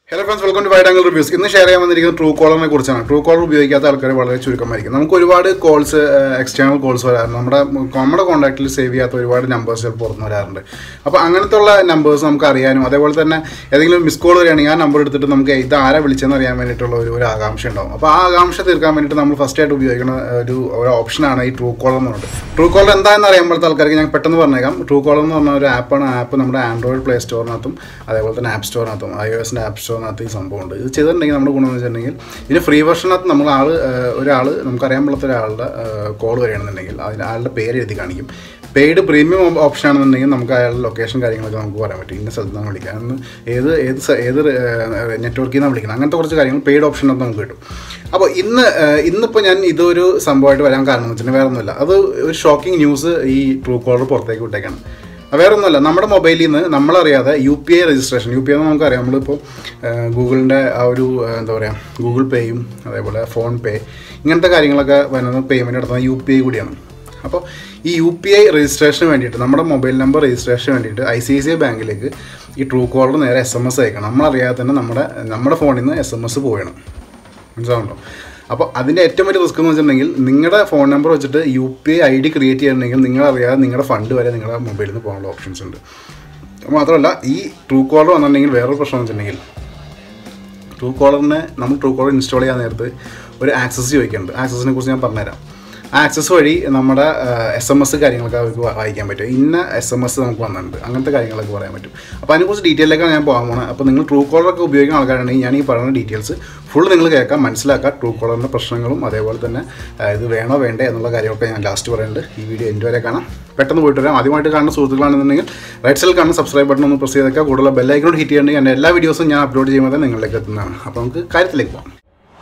hello friends welcome to wide angle reviews ഇന്ന് share ചെയ്യാൻ വന്നിരിക്കുന്നത് ട്രൂ കോളറിനെ കുറിച്ചാണ് ട്രൂ കോളർ ഉപയോഗിക്കാത്ത ആൾക്കാർ വളരെ ചുരുക്കമായിരിക്കും നമുക്ക് ഒരുപാട് കോൾസ് എക്സ്റ്റേണൽ കോൾസ് വരാറുണ്ട് നമ്മുടെ നമ്മുടെ കോൺടാക്റ്റിൽ സേവ് ചെയ്യാത്ത ഒരുപാട് നമ്പേഴ്സ് ചിലപ്പോൾ പുറത്തുനിന്ന് വരാറുണ്ട് അപ്പോൾ അങ്ങനത്തെ ഉള്ള നമ്പേഴ്സ് നമുക്ക് അറിയാനും അതേപോലെ തന്നെ ഏതെങ്കിലും മിസ് കോൾ വരികയാണെങ്കിൽ ആ നമ്പർ എടുത്തിട്ട് നമുക്ക് ഇത് ആരാ വിളിച്ചെന്ന് അറിയാൻ വേണ്ടിയിട്ടുള്ള ഒരു ഒരു ആകാംക്ഷ ഉണ്ടാവും അപ്പോൾ ആ ആകാംക്ഷ തീർക്കാൻ വേണ്ടിയിട്ട് നമ്മൾ ഫസ്റ്റ് ആയിട്ട് ഉപയോഗിക്കുന്ന ഒരു ഒരു ഓപ്ഷനാണ് ഈ ട്രൂ കോളർ എന്ന് പറഞ്ഞിട്ട് ട്രൂ കോളർ എന്താണെന്ന് അറിയുമ്പോഴത്തെ ആൾക്കാർക്ക് ഞാൻ പെട്ടെന്ന് പറഞ്ഞേക്കാം ട്രൂ കോളർ എന്ന് പറഞ്ഞ ഒരു ആപ്പാണ് ആപ്പ് നമ്മുടെ ആൻഡ്രോയിഡ് പ്ലേ സ്റ്റോറിനകത്തും അതേപോലെ തന്നെ ആപ്പ് സ്റ്റോറിനകത്തും ഐ ഒ എസിൻ്റെ ആപ്പ് സ്റ്റോറിനകത്ത് ഈ സംഭവമുണ്ട് ഇത് ചെയ്തിട്ടുണ്ടെങ്കിൽ നമ്മുടെ ഗുണമെന്ന് വെച്ചിട്ടുണ്ടെങ്കിൽ ഇതിന് ഫ്രീ വെർഷനകത്ത് നമ്മൾ ആൾ ഒരാൾ നമുക്കറിയാൻ പാടാത്ത ഒരാളുടെ കോൾ വരികയാണെന്നുണ്ടെങ്കിൽ അതിന് ആളുടെ പേര് എഴുതി കാണിക്കും പെയ്ഡ് പ്രീമിയം ഓപ്ഷൻ ആണെന്നുണ്ടെങ്കിൽ നമുക്ക് അയാളുടെ ലൊക്കേഷൻ കാര്യങ്ങളൊക്കെ നമുക്ക് പറയാൻ പറ്റും ഇന്ന സ്ഥലത്ത് നിന്ന് വിളിക്കാം അന്ന് ഏത് ഏത് സ- ഏത് നെറ്റ്വർക്കിൽ നിന്നാണ് വിളിക്കണം അങ്ങനത്തെ കുറച്ച് കാര്യങ്ങൾ പെയ്ഡ് ഓപ്ഷനകത്ത് നമുക്ക് കിട്ടും അപ്പോൾ ഇന്ന് ഏഹ്, ഇന്നിപ്പോൾ ഞാൻ ഇതൊരു സംഭവമായിട്ട് വരാൻ കാരണം എന്ന് വെച്ചിട്ടുണ്ടെങ്കിൽ വേറെ ഒന്നുമില്ല അത് ഒരു ഷോക്കിംഗ് ന്യൂസ് ഈ ട്രൂ കോളർ പുറത്തേക്ക് വിട്ടേക്കാണ് വേറെ ഒന്നുമല്ല നമ്മുടെ മൊബൈലിൽ നിന്ന് നമ്മളറിയാതെ U P I registration U P I എന്ന് നമുക്കറിയാം നമ്മളിപ്പോൾ ഗൂഗിളിൻ്റെ ആ ഒരു ആ, എന്താ പറയുക ഗൂഗിൾ പേയും അതേപോലെ ഫോൺ പേ ഇങ്ങനത്തെ കാര്യങ്ങളൊക്കെ വരുന്നത് പേയ്മെൻറ്റ് നടത്തുന്നത് യു പി ഐ കൂടിയാണ് അപ്പോൾ ഈ യു പി ഐ രജിസ്ട്രേഷന് വേണ്ടിയിട്ട് നമ്മുടെ മൊബൈൽ നമ്പർ രജിസ്ട്രേഷന് വേണ്ടിയിട്ട് I C I C I ബാങ്കിലേക്ക് ഈ ട്രൂ കോളർ നേരെ എസ് എം എസ് അയക്കണം നമ്മളറിയാതെ തന്നെ നമ്മുടെ നമ്മുടെ ഫോണിൽ നിന്ന് എസ് എം എസ് പോയണം മനസ്സിലാവുണ്ടോ അപ്പോൾ അതിൻ്റെ ഏറ്റവും വലിയ റിസ്ക് എന്ന് വെച്ചിട്ടുണ്ടെങ്കിൽ നിങ്ങളുടെ ഫോൺ നമ്പർ വെച്ചിട്ട് U P I I D create ചെയ്യണമെങ്കിൽ നിങ്ങളറിയാതെ നിങ്ങളുടെ ഫണ്ട് വരെ നിങ്ങളുടെ മൊബൈലിൽ നിന്ന് പോകാനുള്ള ഓപ്ഷൻസ് ഉണ്ട് മാത്രമല്ല ഈ ട്രൂ കോളർ വന്നിട്ടുണ്ടെങ്കിൽ വേറൊരു പ്രശ്നം എന്ന് വെച്ചിട്ടുണ്ടെങ്കിൽ ട്രൂ കോളറിനെ നമ്മൾ ട്രൂ കോളർ ഇൻസ്റ്റാൾ ചെയ്യാൻ നേരത്ത് ഒരു ആക്സസ് ചോദിക്കുന്നുണ്ട് ആക്സസിനെ കുറിച്ച് ഞാൻ പറഞ്ഞുതരാം ആ ആക്സസ് വഴി നമ്മുടെ എസ് എം എസ് കാര്യങ്ങളൊക്കെ അവർക്ക് വാ- വായിക്കാൻ പറ്റും ഇന്ന എസ് എം എസ് നമുക്ക് വന്നിട്ടുണ്ട് അങ്ങനത്തെ കാര്യങ്ങളൊക്കെ പറയാൻ പറ്റും അപ്പോൾ അതിനെക്കുറിച്ച് ഡീറ്റെയിലേക്കാണ് ഞാൻ പോകാൻ പോകുന്നത് അപ്പോൾ നിങ്ങൾ ട്രൂ കോളറൊക്കെ ഉപയോഗിക്കുന്ന ആൾക്കാരാണെങ്കിൽ ഞാൻ ഈ പറയുന്ന ഡീറ്റെയിൽസ് ഫുൾ നിങ്ങൾ കേൾക്കാം മനസ്സിലാക്കുക ട്രൂ കോളറിൻ്റെ പ്രശ്നങ്ങളും അതേപോലെ തന്നെ ആ, ഇത് വേണോ വേണ്ടേ എന്നുള്ള കാര്യമൊക്കെ ഞാൻ ലാസ്റ്റ് പറയുന്നുണ്ട് ഈ വീഡിയോ എൻ്റെ വരെ കാണാം പെട്ടെന്ന് പോയിട്ട് വരാം ആദ്യമായിട്ട് കാണുന്ന സുഹൃത്തുക്കളാണെന്നുണ്ടെങ്കിൽ റൈറ്റ് സൈഡിൽ കാണുന്ന സബ്സ്ക്രൈബ് ബട്ടൺ ഒന്ന് പ്രസ് ചെയ്തേക്കുക കൂടുതൽ ബെല്ലൈക്കോട് ഹിറ്റ് ചെയ്യണമെങ്കിൽ എൻ്റെ എല്ലാ വീഡിയോസും ഞാൻ അപ്ലോഡ് ചെയ്യുമ്പോൾ തന്നെ നിങ്ങളിലേക്ക് എത്തുന്നതാണ് അപ്പോൾ നമുക്ക് കാര്യത്തിലേക്ക് പോകാം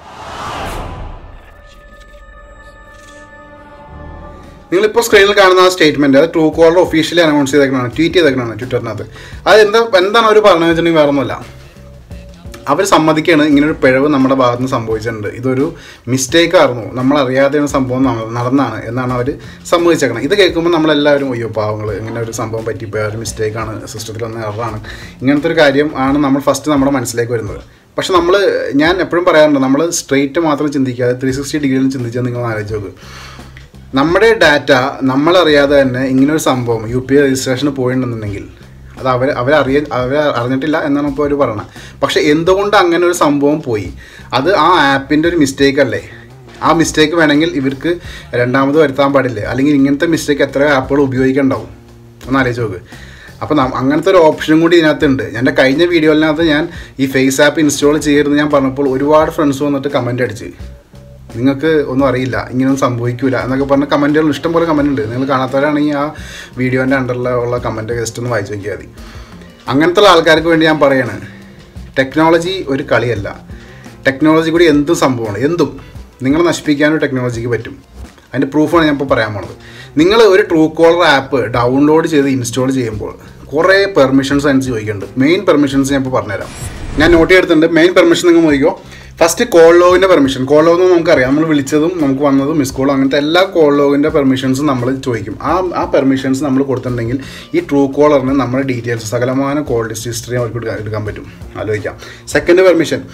നിങ്ങളിപ്പോൾ സ്ക്രീനിൽ കാണുന്ന ആ സ്റ്റേറ്റ്മെൻറ്റ് അത് ട്രൂ കോളർ ഒഫീഷ്യലി അനൗൺസ് ചെയ്തേക്കണാണ് ട്വീറ്റ് ചെയ്തേക്കണാണ് ട്വിറ്ററിനകത്ത് അത് എന്താ എന്താണ് അവർ പറഞ്ഞതെന്ന് വെച്ചിട്ടുണ്ടെങ്കിൽ വേറെ ഒന്നുമില്ല അവർ സമ്മതിക്കുകയാണ് ഇങ്ങനെ ഒരു പിഴവ് നമ്മുടെ ഭാഗത്ത് നിന്ന് സംഭവിച്ചിട്ടുണ്ട് ഇതൊരു മിസ്റ്റേക്ക് ആയിരുന്നു നമ്മൾ അറിയാതെയാണ് സംഭവം നട- നടന്നാണ് എന്നാണ് അവർ സമ്മതിച്ചേക്കണം ഇത് കേൾക്കുമ്പോൾ നമ്മളെല്ലാവരും അയ്യോ പാവങ്ങൾ ഇങ്ങനെ ഒരു സംഭവം പറ്റിപ്പോയ ഒരു മിസ്റ്റേക്കാണ് സിസ്റ്റത്തിൽ വന്ന എററാണ് ഇങ്ങനത്തെ ഒരു കാര്യം ആണ് നമ്മൾ ഫസ്റ്റ് നമ്മുടെ മനസ്സിലേക്ക് വരുന്നത് പക്ഷെ നമ്മൾ ഞാൻ എപ്പോഴും പറയാറുണ്ട് നമ്മൾ സ്ട്രെയിറ്റ് മാത്രം ചിന്തിക്കാതെ ത്രീ സിക്സ്റ്റി ഡിഗ്രിയിൽ ചിന്തിച്ചാൽ നിങ്ങൾ ആലോചിച്ച് നോക്ക് നമ്മുടെ ഡാറ്റ നമ്മളറിയാതെ തന്നെ ഇങ്ങനൊരു സംഭവം യു പി ഐ രജിസ്ട്രേഷന് പോയിട്ടുണ്ടെന്നുണ്ടെങ്കിൽ അത് അവർ അവരറിയ അവർ അറിഞ്ഞിട്ടില്ല എന്നാണ് ഇപ്പോൾ അവർ പറയണത് പക്ഷേ എന്തുകൊണ്ട് അങ്ങനെ ഒരു സംഭവം പോയി അത് ആ ആപ്പിൻ്റെ ഒരു മിസ്റ്റേക്ക് അല്ലേ ആ മിസ്റ്റേക്ക് വേണമെങ്കിൽ ഇവർക്ക് രണ്ടാമത് വരുത്താൻ പാടില്ലേ അല്ലെങ്കിൽ ഇങ്ങനത്തെ മിസ്റ്റേക്ക് എത്ര ആപ്പുകൾ ഉപയോഗിക്കണ്ടാവും ഒന്ന് ആലോചിച്ച് നോക്ക് അപ്പോൾ നം- അങ്ങനത്തെ ഒരു ഓപ്ഷനും കൂടി ഇതിനകത്തുണ്ട് എൻ്റെ കഴിഞ്ഞ വീഡിയോയിനകത്ത് ഞാൻ ഈ ഫേസ് ആപ്പ് ഇൻസ്റ്റാൾ ചെയ്യരുത് ഞാൻ പറഞ്ഞപ്പോൾ ഒരുപാട് ഫ്രണ്ട്സ് വന്നിട്ട് കമൻറ്റ് അടിച്ച് നിങ്ങൾക്ക് ഒന്നും അറിയില്ല ഇങ്ങനെയൊന്നും സംഭവിക്കില്ല എന്നൊക്കെ പറഞ്ഞ കമൻറ്റുകൾ ഇഷ്ടംപോലെ കമൻറ്റ് ഉണ്ട് നിങ്ങൾ കാണാത്തവരാണെങ്കിൽ ആ വീഡിയോൻ്റെ അണ്ടറിൽ ഉള്ള കമൻറ്റ് ജസ്റ്റ് ഒന്ന് വായിച്ച് നോക്കിയാൽ മതി അങ്ങനത്തെ ഉള്ള ആൾക്കാർക്ക് വേണ്ടി ഞാൻ പറയാണ് ടെക്നോളജി ഒരു കളിയല്ല ടെക്നോളജി കൂടി എന്തും സംഭവമാണ് എന്തും നിങ്ങളെ നശിപ്പിക്കാനും ടെക്നോളജിക്ക് പറ്റും അതിൻ്റെ പ്രൂഫാണ് ഞാൻ ഇപ്പോൾ പറയാൻ പോണത് നിങ്ങൾ ഒരു ട്രൂ കോളർ ആപ്പ് ഡൗൺലോഡ് ചെയ്ത് ഇൻസ്റ്റാൾ ചെയ്യുമ്പോൾ കുറേ പെർമിഷൻസ് അതിന് ചോദിക്കുന്നുണ്ട് മെയിൻ പെർമിഷൻസ് ഞാൻ ഇപ്പോൾ പറഞ്ഞുതരാം ഞാൻ നോട്ട് ചെയ്തിട്ടുണ്ട് മെയിൻ പെർമിഷൻ നിങ്ങൾ നോക്കിക്കോ ഫസ്റ്റ് കോൾ ലോഗിൻ്റെ പെർമിഷൻ കോൾ ലോഗ് എന്ന് നമുക്കറിയാം നമ്മൾ വിളിച്ചതും നമുക്ക് വന്നതും മിസ് കോളും അങ്ങനത്തെ എല്ലാ കോൾ ലോഗിൻ്റെ പെർമിഷൻസും നമ്മൾ ചോദിക്കും ആ ആ പെർമിഷൻസ് നമ്മൾ കൊടുത്തിട്ടുണ്ടെങ്കിൽ ഈ ട്രൂ കോളറിന് നമ്മുടെ ഡീറ്റെയിൽസ് സകലമാന കോൾ ലിസ്റ്റ് ഹിസ്റ്ററി അവർക്ക് എടുക്കാൻ എടുക്കാൻ പറ്റും ആലോചിക്കാം second permission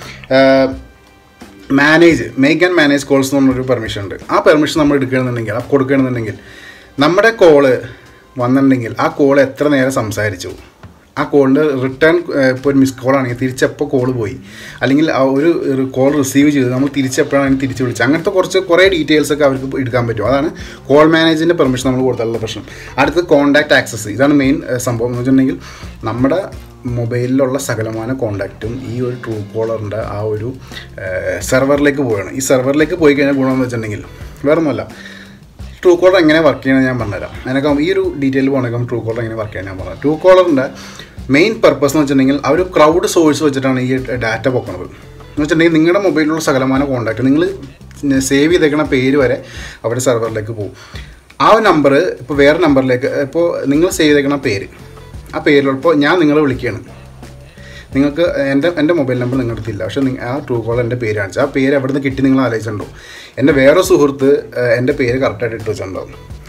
manage make and manage calls എന്ന് പറഞ്ഞൊരു പെർമിഷൻ ഉണ്ട് ആ പെർമിഷൻ നമ്മൾ എടുക്കണമെന്നുണ്ടെങ്കിൽ ആ കൊടുക്കണമെന്നുണ്ടെങ്കിൽ നമ്മുടെ കോള് വന്നിട്ടുണ്ടെങ്കിൽ ആ കോൾ എത്ര നേരം സംസാരിച്ചു ആ കോളിൻ്റെ റിട്ടേൺ ഇപ്പോൾ ഒരു മിസ് കോൾ ആണെങ്കിൽ തിരിച്ചെപ്പോൾ കോൾ പോയി അല്ലെങ്കിൽ ആ ഒരു കോൾ റിസീവ് ചെയ്ത് നമ്മൾ തിരിച്ചെപ്പോഴാണ് അതിന് തിരിച്ച് വിളിച്ചത് അങ്ങനത്തെ കുറച്ച് കുറേ ഡീറ്റെയിൽസ് ഒക്കെ അവർക്ക് എടുക്കാൻ പറ്റും അതാണ് കോൾ മാനേജിൻ്റെ പെർമിഷൻ നമ്മൾ കൊടുത്താലുള്ള പ്രശ്നം അടുത്ത് കോൺടാക്ട് ആക്സസ് ഇതാണ് മെയിൻ സംഭവം എന്ന് വെച്ചിട്ടുണ്ടെങ്കിൽ നമ്മുടെ മൊബൈലിലുള്ള സകലമാന കോണ്ടാക്റ്റും ഈ ഒരു ട്രൂ കോളറിൻ്റെ ആ ഒരു സെർവറിലേക്ക് പോവുകയാണ് ഈ സെർവറിലേക്ക് പോയി കഴിഞ്ഞാൽ ഗുണമെന്ന് വെച്ചിട്ടുണ്ടെങ്കിൽ വേറെ ഒന്നുമല്ല ട്രൂ കോളർ എങ്ങനെ വർക്ക് ചെയ്യണം ഞാൻ പറഞ്ഞുതരാം അതിനൊക്കെ ഈ ഒരു ഡീറ്റെയിൽ പോകണമെങ്കിൽ ട്രൂ കോളർ എങ്ങനെ വർക്ക് ചെയ്യാൻ ഞാൻ പറഞ്ഞു ട്രൂ കോളറിൻ്റെ മെയിൻ പർപ്പസ് എന്ന് വെച്ചിട്ടുണ്ടെങ്കിൽ അവർ ക്രൗഡ് സോഴ്സ് വെച്ചിട്ടാണ് ഈ ഡാറ്റ പൊക്കണത് എന്ന് വെച്ചിട്ടുണ്ടെങ്കിൽ നിങ്ങളുടെ മൊബൈലിലുള്ള സകലമാന കോണ്ടാക്ട് നിങ്ങൾ സേവ് ചെയ്തേക്കണ പേര് വരെ അവരുടെ സെർവറിലേക്ക് പോകും ആ ഒരു നമ്പർ ഇപ്പോൾ വേറെ നമ്പറിലേക്ക് ഇപ്പോൾ നിങ്ങൾ സേവ് ചെയ്തേക്കണ പേര് ആ പേരിലിപ്പോൾ ഞാൻ നിങ്ങളെ വിളിക്കുകയാണ് നിങ്ങൾക്ക് എൻ്റെ എൻ്റെ മൊബൈൽ നമ്പർ നിങ്ങളുടെ അടുത്തില്ല പക്ഷേ നിങ്ങ- ആ ട്രൂ കോൾ എൻ്റെ പേര് കാണിച്ചു ആ പേര് എവിടെ നിന്ന് കിട്ടി നിങ്ങൾ ആലോചിച്ചിട്ടുണ്ടോ എൻ്റെ വേറെ സുഹൃത്ത് ഏഹ്, എൻ്റെ പേര് കറക്റ്റായിട്ട് ഇട്ട് വെച്ചിട്ടുണ്ടാവും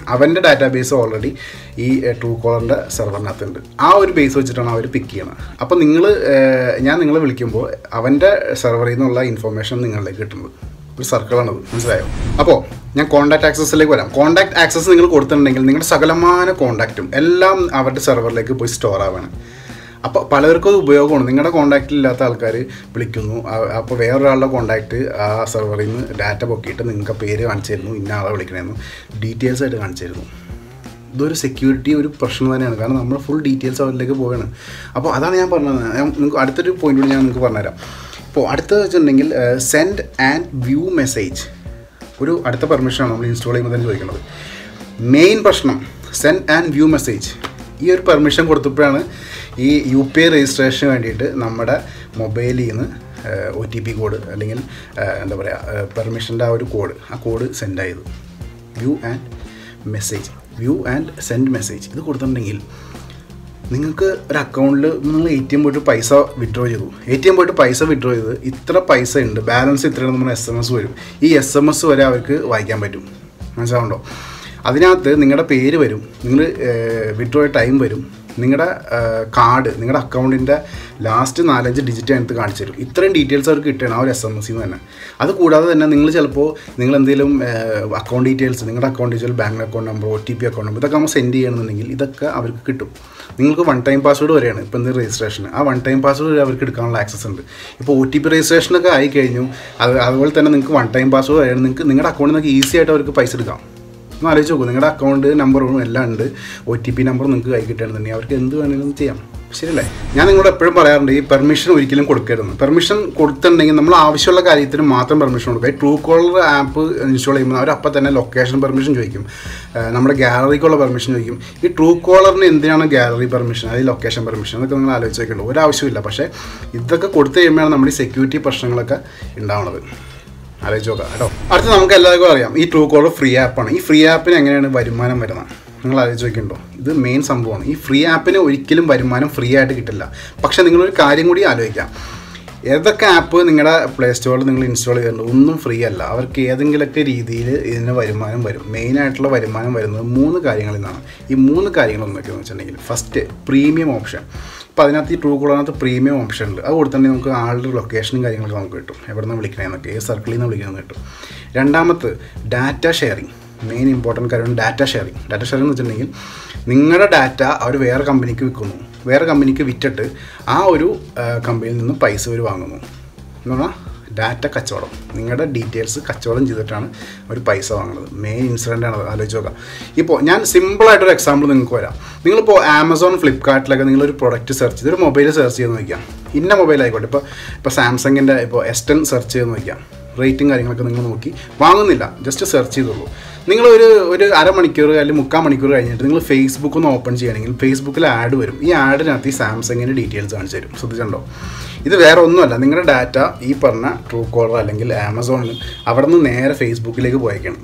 അവൻ്റെ ഡാറ്റാബേസ് ഓൾറെഡി ഈ ട്രൂ കോളറിൻ്റെ സെർവറിനകത്തുണ്ട് ആ ഒരു ബേസ് വെച്ചിട്ടാണ് അവർ പിക്ക് ചെയ്യണത് അപ്പോൾ നിങ്ങൾ ഞാൻ നിങ്ങളെ വിളിക്കുമ്പോൾ അവൻ്റെ സെർവറിൽ നിന്നുള്ള ഇൻഫർമേഷൻ നിങ്ങളിലേക്ക് കിട്ടുന്നത് ഒരു സർക്കിളാണത് മനസ്സിലായോ അപ്പോൾ ഞാൻ കോൺടാക്ട് ആക്സസിലേക്ക് വരാം കോൺടാക്ട് ആക്സസ് നിങ്ങൾ കൊടുത്തിട്ടുണ്ടെങ്കിൽ നിങ്ങളുടെ സകലമാന കോൺടാക്റ്റും എല്ലാം അവരുടെ സെർവറിലേക്ക് പോയി സ്റ്റോർ ആവാണ് അപ്പോൾ പലർക്കും അത് ഉപയോഗമാണ് നിങ്ങളുടെ കോൺടാക്റ്റിൽ ഇല്ലാത്ത ആൾക്കാർ വിളിക്കുന്നു അ- അപ്പോൾ വേറൊരാളുടെ കോൺടാക്റ്റ് ആ സെർവറിൽ നിന്ന് ഡാറ്റ പൊക്കിയിട്ട് നിങ്ങൾക്ക് പേര് കാണിച്ചു തരുന്നു ഇന്ന ആളെ വിളിക്കണമെന്നു ഡീറ്റെയിൽസ് ആയിട്ട് കാണിച്ചു തരുന്നു ഇതൊരു സെക്യൂരിറ്റി ഒരു പ്രശ്നം തന്നെയാണ് കാരണം നമ്മൾ ഫുൾ ഡീറ്റെയിൽസ് അവരിലേക്ക് പോവുകയാണ് അപ്പോൾ അതാണ് ഞാൻ പറഞ്ഞത് ഞാൻ നിങ്ങൾക്ക് അടുത്തൊരു പോയിന്റ് കൂടി ഞാൻ നിങ്ങൾക്ക് പറഞ്ഞുതരാം ഇപ്പോൾ അടുത്തത് വെച്ചിട്ടുണ്ടെങ്കിൽ സെൻഡ് ആൻഡ് വ്യൂ മെസ്സേജ് ഒരു അടുത്ത പെർമിഷനാണ് നമ്മൾ ഇൻസ്റ്റാൾ ചെയ്യുമ്പോൾ തന്നെ ചോദിക്കുന്നത് മെയിൻ പ്രശ്നം സെൻഡ് ആൻഡ് വ്യൂ മെസ്സേജ് ഈ ഒരു പെർമിഷൻ കൊടുത്തപ്പോഴാണ് ഈ യു പി ഐ രജിസ്ട്രേഷന് വേണ്ടിയിട്ട് നമ്മുടെ മൊബൈലിൽ നിന്ന് ഒ ടി പി കോഡ് അല്ലെങ്കിൽ ഏഹ്, എന്താ പറയുക പെർമിഷൻ്റെ ആ ഒരു കോഡ് ആ കോഡ് സെൻഡ് ആയത് view and message view and send message ഇത് കൊടുത്തിട്ടുണ്ടെങ്കിൽ നിങ്ങൾക്ക് ഒരു അക്കൗണ്ടിൽ നിങ്ങൾ എ ടി എം പോയിട്ട് പൈസ വിഡ്രോ ചെയ്തു എ ടി എം പോയിട്ട് പൈസ വിഡ്രോ ചെയ്ത് ഇത്ര പൈസ ഉണ്ട് ബാലൻസ് ഇത്രയാണ് നമ്മുടെ എസ് എം എസ് വരും ഈ എസ് എം എസ് വരെ അവർക്ക് വായിക്കാൻ പറ്റും മനസ്സിലാവുണ്ടോ അതിനകത്ത് നിങ്ങളുടെ പേര് വരും നിങ്ങൾ വിഡ്രോ ടൈം വരും നിങ്ങളുടെ കാർഡ് നിങ്ങളുടെ അക്കൗണ്ടിൻ്റെ ലാസ്റ്റ് നാലഞ്ച് ഡിജിറ്റ് അതിനകത്ത് കാണിച്ചു തരും ഇത്രയും ഡീറ്റെയിൽസ് അവർക്ക് കിട്ടണം ആ ഒരു എസ് എം എസ് തന്നെ അത് കൂടാതെ തന്നെ നിങ്ങൾ ചിലപ്പോൾ നിങ്ങൾ എന്തെങ്കിലും അക്കൗണ്ട് ഡീറ്റെയിൽസ് നിങ്ങളുടെ account detail bank account number O T P account number ഇതൊക്കെ നമ്മൾ സെൻഡ് ചെയ്യണമെന്നുണ്ടെങ്കിൽ ഇതൊക്കെ അവർക്ക് കിട്ടും നിങ്ങൾക്ക് വൺ ടൈം പാസ്വേഡ് വരെയാണ് ഇപ്പോൾ എന്ത് രജിസ്ട്രേഷൻ ആ വൺ ടൈം പാസ്വേഡ് വരെ അവർക്ക് എടുക്കാനുള്ള ആക്സസ് ഉണ്ട് ഇപ്പോൾ ഒ ടി പി രജിസ്ട്രേഷനൊക്കെ ആയി കഴിഞ്ഞു അത് അതുപോലെ തന്നെ നിങ്ങൾക്ക് വൺ ടൈം പാസ്വേഡ് വരെയാണ് നിങ്ങൾക്ക് നിങ്ങളുടെ അക്കൗണ്ടിൽ നിന്ന് ഈസി ആയിട്ട് അവർക്ക് പൈസ എടുക്കാം ഒന്ന് ആലോചിച്ച് നോക്കൂ നിങ്ങളുടെ അക്കൗണ്ട് നമ്പറും എല്ലാം ഉണ്ട് ഒ ടി പി നമ്പർ നിങ്ങൾക്ക് കൈ കിട്ടുകയാണെന്നുണ്ടെങ്കിൽ അവർക്ക് എന്ത് വേണമെങ്കിലും ചെയ്യാം ശരിയല്ലേ ഞാൻ നിങ്ങളോട് എപ്പോഴും പറയാറുണ്ട് ഈ പെർമിഷൻ ഒരിക്കലും കൊടുക്കരുത് പെർമിഷൻ കൊടുത്തിട്ടുണ്ടെങ്കിൽ നമ്മൾ ആവശ്യമുള്ള കാര്യത്തിന് മാത്രം പെർമിഷൻ കൊടുക്കുക ഈ ട്രൂ കോളർ ആപ്പ് ഇൻസ്റ്റാൾ ചെയ്യുമ്പോൾ അവർ അപ്പം തന്നെ ലൊക്കേഷൻ പെർമിഷൻ ചോദിക്കും ഏഹ് നമ്മുടെ ഗാലറിക്കുള്ള പെർമിഷൻ ചോദിക്കും ഈ ട്രൂ കോളറിന് എന്തിനാണ് ഗാലറി പെർമിഷൻ അല്ലെങ്കിൽ ലൊക്കേഷൻ പെർമിഷൻ അതൊക്കെ നിങ്ങൾ ആലോചിച്ച് നോക്കുള്ളൂ ഒരാവശ്യമില്ല പക്ഷേ ഇതൊക്കെ കൊടുത്തു കഴിയുമ്പോഴാണ് നമ്മുടെ ഈ സെക്യൂരിറ്റി പ്രശ്നങ്ങളൊക്കെ ഉണ്ടാവുന്നത് ആലോചിച്ച് നോക്കാം കേട്ടോ അടുത്ത നമുക്ക് എല്ലാവർക്കും അറിയാം ഈ ട്രൂ കോളർ ഫ്രീ ആപ്പാണ് ഈ ഫ്രീ ആപ്പിന് എങ്ങനെയാണ് വരുമാനം വരുന്നത് നിങ്ങൾ ആലോചിച്ച് നോക്കിയിട്ടുണ്ടോ ഇത് മെയിൻ സംഭവമാണ് ഈ ഫ്രീ ആപ്പിന് ഒരിക്കലും വരുമാനം ഫ്രീ ആയിട്ട് കിട്ടില്ല പക്ഷേ നിങ്ങളൊരു കാര്യം കൂടി ആലോചിക്കാം ഏതൊക്കെ ആപ്പ് നിങ്ങളുടെ പ്ലേ സ്റ്റോറിൽ നിങ്ങൾ ഇൻസ്റ്റാൾ ചെയ്തിട്ടുണ്ട് ഒന്നും ഫ്രീ അല്ല അവർക്ക് ഏതെങ്കിലുമൊക്കെ രീതിയിൽ ഇതിന് വരുമാനം വരും മെയിനായിട്ടുള്ള വരുമാനം വരുന്നത് മൂന്ന് കാര്യങ്ങളിൽ നിന്നാണ് ഈ മൂന്ന് കാര്യങ്ങൾ എന്തൊക്കെയാണെന്ന് വെച്ചിട്ടുണ്ടെങ്കിൽ ഫസ്റ്റ് പ്രീമിയം ഓപ്ഷൻ ഇപ്പോൾ അതിനകത്ത് ഈ ട്രൂ കോളറിനകത്ത് പ്രീമിയം ഓപ്ഷൻ ഉണ്ട് അത് കൊടുത്തിട്ടുണ്ടെങ്കിൽ നമുക്ക് ആളുടെ ലൊക്കേഷനും കാര്യങ്ങളൊക്കെ നമുക്ക് കിട്ടും എവിടെ നിന്ന് വിളിക്കണമെന്നൊക്കെ ഏത് സർക്കിളിൽ നിന്ന് വിളിക്കണമെന്ന് കിട്ടും രണ്ടാമത് ഡാറ്റ ഷെയറിങ് മെയിൻ ഇമ്പോർട്ടൻറ്റ് കാര്യമാണ് ഡാറ്റ ഷെയറിങ് ഡാറ്റ ഷെയറിംഗ് എന്ന് വെച്ചിട്ടുണ്ടെങ്കിൽ നിങ്ങളുടെ ഡാറ്റ അവർ വേറെ കമ്പനിക്ക് വിൽക്കുന്നു വേറെ കമ്പനിക്ക് വിറ്റിട്ട് ആ ഒരു കമ്പനിയിൽ നിന്ന് പൈസ അവർ വാങ്ങുന്നു എന്ന് പറഞ്ഞാൽ ഡാറ്റ കച്ചവടം നിങ്ങളുടെ ഡീറ്റെയിൽസ് കച്ചവടം ചെയ്തിട്ടാണ് അവർ പൈസ വാങ്ങുന്നത് മെയിൻ ഇൻസിഡൻ്റ് ആണ് അത് ആലോചിച്ച് നോക്കുക ഇപ്പോൾ ഞാൻ സിമ്പിളായിട്ടൊരു എക്സാമ്പിൾ നിങ്ങൾക്ക് വരാം നിങ്ങളിപ്പോൾ ആമസോൺ ഫ്ലിപ്കാർട്ടിലൊക്കെ നിങ്ങളൊരു പ്രൊഡക്റ്റ് സെർച്ച് ചെയ്ത് ഒരു മൊബൈൽ സെർച്ച് ചെയ്ത് നോക്കിയാൽ ഇന്ന മൊബൈൽ ആയിക്കോട്ടെ ഇപ്പോൾ ഇപ്പോൾ സാംസങ്ങിൻ്റെ ഇപ്പോൾ എസ് ടെൻ സെർച്ച് ചെയ്ത് നോക്കിയാൽ റേറ്റും കാര്യങ്ങളൊക്കെ നിങ്ങൾ നോക്കി വാങ്ങുന്നില്ല ജസ്റ്റ് സെർച്ച് ചെയ്തുള്ളൂ നിങ്ങൾ ഒരു ഒരു അരമണിക്കൂർ അല്ലെങ്കിൽ മുക്കാൽ മണിക്കൂർ കഴിഞ്ഞിട്ട് നിങ്ങൾ ഫേസ്ബുക്ക് ഒന്ന് ഓപ്പൺ ചെയ്യണമെങ്കിൽ ഫേസ്ബുക്കിൽ ആഡ് വരും ഈ ആഡിനകത്ത് ഈ സാംസങ്ങിൻ്റെ ഡീറ്റെയിൽസ് കാണിച്ചു തരും ശ്രദ്ധിച്ചിട്ടുണ്ടോ ഇത് വേറെ ഒന്നുമല്ല നിങ്ങളുടെ ഡാറ്റ ഈ പറഞ്ഞ ട്രൂ കോളർ അല്ലെങ്കിൽ ആമസോണിൽ അവിടെ നിന്ന് നേരെ ഫേസ്ബുക്കിലേക്ക് പോയേക്കണം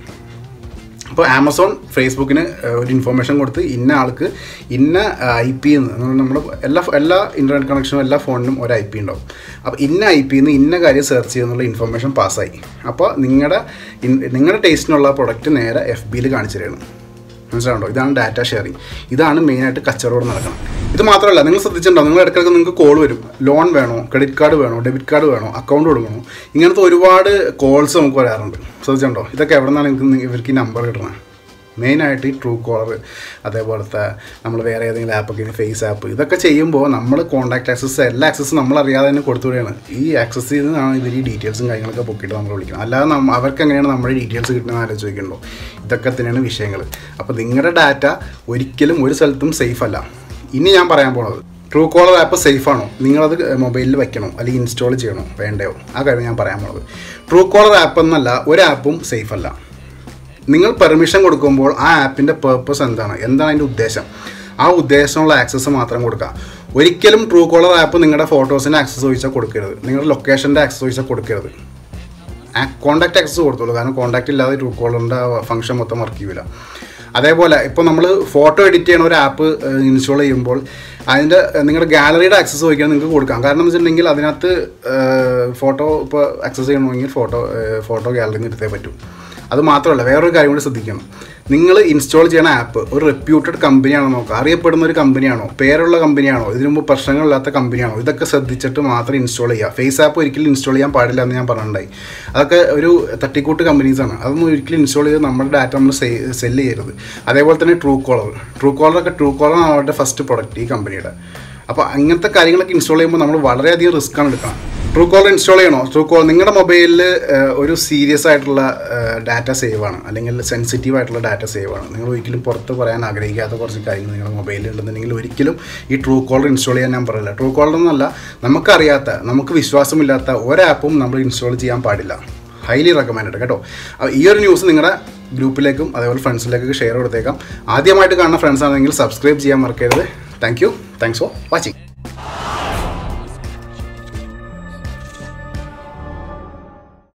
അപ്പോൾ ആമസോൺ ഫേസ്ബുക്കിന് ഏഹ്, ഒരു ഇൻഫർമേഷൻ കൊടുത്ത് ഇന്ന ആൾക്ക് ഇന്ന ഐ പി എന്ന് നമ്മുടെ എല്ലാ എല്ലാ ഇൻ്റർനെറ്റ് കണക്ഷനും എല്ലാ ഫോണിനും ഒരു ഐ പി ഉണ്ടാവും അപ്പോൾ ഇന്ന ഐ പി നിന്ന് ഇന്ന കാര്യം സെർച്ച് ചെയ്യുന്നുള്ള ഇൻഫർമേഷൻ പാസ്സായി അപ്പോൾ നിങ്ങളുടെ നിങ്ങളുടെ ടേസ്റ്റിനുള്ള പ്രൊഡക്റ്റ് നേരെ എഫ് ബിയിൽ കാണിച്ചു തരണം മനസ്സിലാവുണ്ടോ ഇതാണ് ഡാറ്റ ഷെയറിങ് ഇതാണ് മെയിനായിട്ട് കച്ചവടം നടക്കണം ഇത് മാത്രമല്ല നിങ്ങൾ ശ്രദ്ധിച്ചിട്ടുണ്ടോ നിങ്ങൾ ഇടയ്ക്കിടയ്ക്ക് നിങ്ങൾക്ക് കോൾ വരും ലോൺ വേണോ ക്രെഡിറ്റ് കാർഡ് വേണോ ഡെബിറ്റ് കാർഡ് വേണോ അക്കൗണ്ട് കൊടുക്കണോ ഇങ്ങനത്തെ ഒരുപാട് കോൾസ് നമുക്ക് വരാറുണ്ട് ശ്രദ്ധിച്ചിട്ടുണ്ടോ ഇതൊക്കെ എവിടെ നിന്നാണ് നിങ്ങൾക്ക് ഇവർക്ക് ഈ നമ്പർ കിട്ടുന്നത് മെയിനായിട്ട് ഈ ട്രൂ കോളർ അതേപോലത്തെ നമ്മൾ വേറെ ഏതെങ്കിലും ആപ്പൊക്കെ ഫേസ് ആപ്പ് ഇതൊക്കെ ചെയ്യുമ്പോൾ നമ്മൾ കോൺടാക്ട് ആക്സസ് എല്ലാ ആക്സസും നമ്മൾ അറിയാതെ തന്നെ കൊടുത്തുവിടുകയാണ് ഈ ആക്സസ് നിന്നാണ് ഇവർ ഈ ഡീറ്റെയിൽസും കാര്യങ്ങളൊക്കെ പൊക്കിയിട്ട് നമ്മൾ വിളിക്കുന്നത് അല്ലാതെ നമ്മ അവർക്ക് എങ്ങനെയാണ് നമ്മുടെ ഡീറ്റെയിൽസ് കിട്ടുന്നത് ആലോചിക്കുന്നുണ്ടോ ഇതൊക്കെ തന്നെയാണ് വിഷയങ്ങൾ അപ്പോൾ നിങ്ങളുടെ ഡാറ്റ ഒരിക്കലും ഒരു സ്ഥലത്തും സേഫ് അല്ല ഇനി ഞാൻ പറയാൻ പോണത് ട്രൂ കോളർ ആപ്പ് സേഫ് ആണോ നിങ്ങളത് മൊബൈലിൽ വെക്കണോ അല്ലെങ്കിൽ ഇൻസ്റ്റാൾ ചെയ്യണോ വേണ്ടയോ ആ കാര്യം ഞാൻ പറയാൻ പോണത് ട്രൂ കോളർ ആപ്പ് എന്നല്ല ഒരു ആപ്പും സേഫ് അല്ല നിങ്ങൾ പെർമിഷൻ കൊടുക്കുമ്പോൾ ആ ആപ്പിൻ്റെ പേർപ്പസ് എന്താണ് എന്താണ് അതിൻ്റെ ഉദ്ദേശം ആ ഉദ്ദേശമുള്ള ആക്സസ് മാത്രം കൊടുക്കുക ഒരിക്കലും ട്രൂ കോളർ ആപ്പ് നിങ്ങളുടെ ഫോട്ടോസിൻ്റെ ആക്സസ് ചോദിച്ചാൽ കൊടുക്കരുത് നിങ്ങളുടെ ലൊക്കേഷൻ്റെ ആക്സസ് ചോദിച്ചാൽ കൊടുക്കരുത് കോൺടാക്ട് ആക്സസ് കൊടുത്തോളൂ കാരണം കോൺടാക്ട് ഇല്ലാതെ ട്രൂ കോളറിൻ്റെ ഫംഗ്ഷൻ മൊത്തം വർക്ക് ചെയ്യില്ല അതേപോലെ ഇപ്പോൾ നമ്മൾ ഫോട്ടോ എഡിറ്റ് ചെയ്യണ ഒരു ആപ്പ് ഇൻസ്റ്റാൾ ചെയ്യുമ്പോൾ അതിൻ്റെ നിങ്ങളുടെ ഗാലറിയുടെ ആക്സസ് ചോദിക്കാൻ നിങ്ങൾക്ക് കൊടുക്കാം കാരണം എന്ന് വെച്ചിട്ടുണ്ടെങ്കിൽ അതിനകത്ത് ഫോട്ടോ ഇപ്പോൾ ആക്സസ് ചെയ്യണമെങ്കിൽ ഫോട്ടോ ഫോട്ടോ ഗാലറിയിൽ നിന്ന് എടുത്തേ പറ്റൂ അത് മാത്രമല്ല വേറൊരു കാര്യം കൂടി ശ്രദ്ധിക്കണം നിങ്ങൾ ഇൻസ്റ്റാൾ ചെയ്യുന്ന ആപ്പ് ഒരു റെപ്യൂട്ടഡ് കമ്പനിയാണോ നോക്കുക അറിയപ്പെടുന്ന ഒരു കമ്പനിയാണോ പേരുള്ള കമ്പനിയാണോ ഇതിനു മുമ്പ് പ്രശ്നങ്ങളില്ലാത്ത കമ്പനിയാണോ ഇതൊക്കെ ശ്രദ്ധിച്ചിട്ട് മാത്രം ഇൻസ്റ്റാൾ ചെയ്യുക ഫേസ് ആപ്പ് ഒരിക്കലും ഇൻസ്റ്റാൾ ചെയ്യാൻ പാടില്ല എന്ന് ഞാൻ പറഞ്ഞിട്ടുണ്ടായി അതൊക്കെ ഒരു തട്ടിക്കൂട്ട് കമ്പനീസാണ് അതൊന്നും ഒരിക്കലും ഇൻസ്റ്റാൾ ചെയ്ത് നമ്മുടെ ഡാറ്റ നമ്മൾ സെല്ല് ചെയ്യരുത് അതേപോലെ തന്നെ ട്രൂ കോളർ ട്രൂ കോളറൊക്കെ ട്രൂ കോളറാണ് അവരുടെ ഫസ്റ്റ് പ്രൊഡക്റ്റ് ഈ കമ്പനിയുടെ അപ്പോൾ അങ്ങനത്തെ കാര്യങ്ങളൊക്കെ ഇൻസ്റ്റാൾ ചെയ്യുമ്പോൾ നമ്മൾ വളരെയധികം റിസ്ക് ആണ് എടുക്കണം ട്രൂ കോളർ ഇൻസ്റ്റാൾ ചെയ്യണോ ട്രൂ കോൾ നിങ്ങളുടെ മൊബൈലിൽ ഒരു സീരിയസ് ആയിട്ടുള്ള ഡാറ്റ സേവ് ആണ് അല്ലെങ്കിൽ സെൻസിറ്റീവ് ആയിട്ടുള്ള ഡാറ്റ സേവ് ആണ് നിങ്ങൾ ഒരിക്കലും പുറത്ത് പറയാൻ ആഗ്രഹിക്കാത്ത കുറച്ച് കാര്യങ്ങൾ നിങ്ങളുടെ മൊബൈലിൽ ഉണ്ടെന്നുണ്ടെങ്കിൽ ഒരിക്കലും ഈ ട്രൂ കോളർ ഇൻസ്റ്റാൾ ചെയ്യാൻ ഞാൻ പറയില്ല ട്രൂ കോളർ എന്നല്ല നമുക്കറിയാത്ത നമുക്ക് വിശ്വാസമില്ലാത്ത ഒരാപ്പും നമ്മൾ ഇൻസ്റ്റാൾ ചെയ്യാൻ പാടില്ല ഹൈലി റെക്കമെൻഡ് കേട്ടോ അപ്പോൾ ഈ ഒരു ന്യൂസ് നിങ്ങളുടെ ഗ്രൂപ്പിലേക്കും അതേപോലെ ഫ്രണ്ട്സിലേക്കൊക്കെ ഷെയർ കൊടുത്തേക്കാം ആദ്യമായിട്ട് കാണുന്ന ഫ്രണ്ട്സ് ആണെങ്കിൽ സബ്സ്ക്രൈബ് ചെയ്യാൻ മറക്കരുത് thank you thanks for watching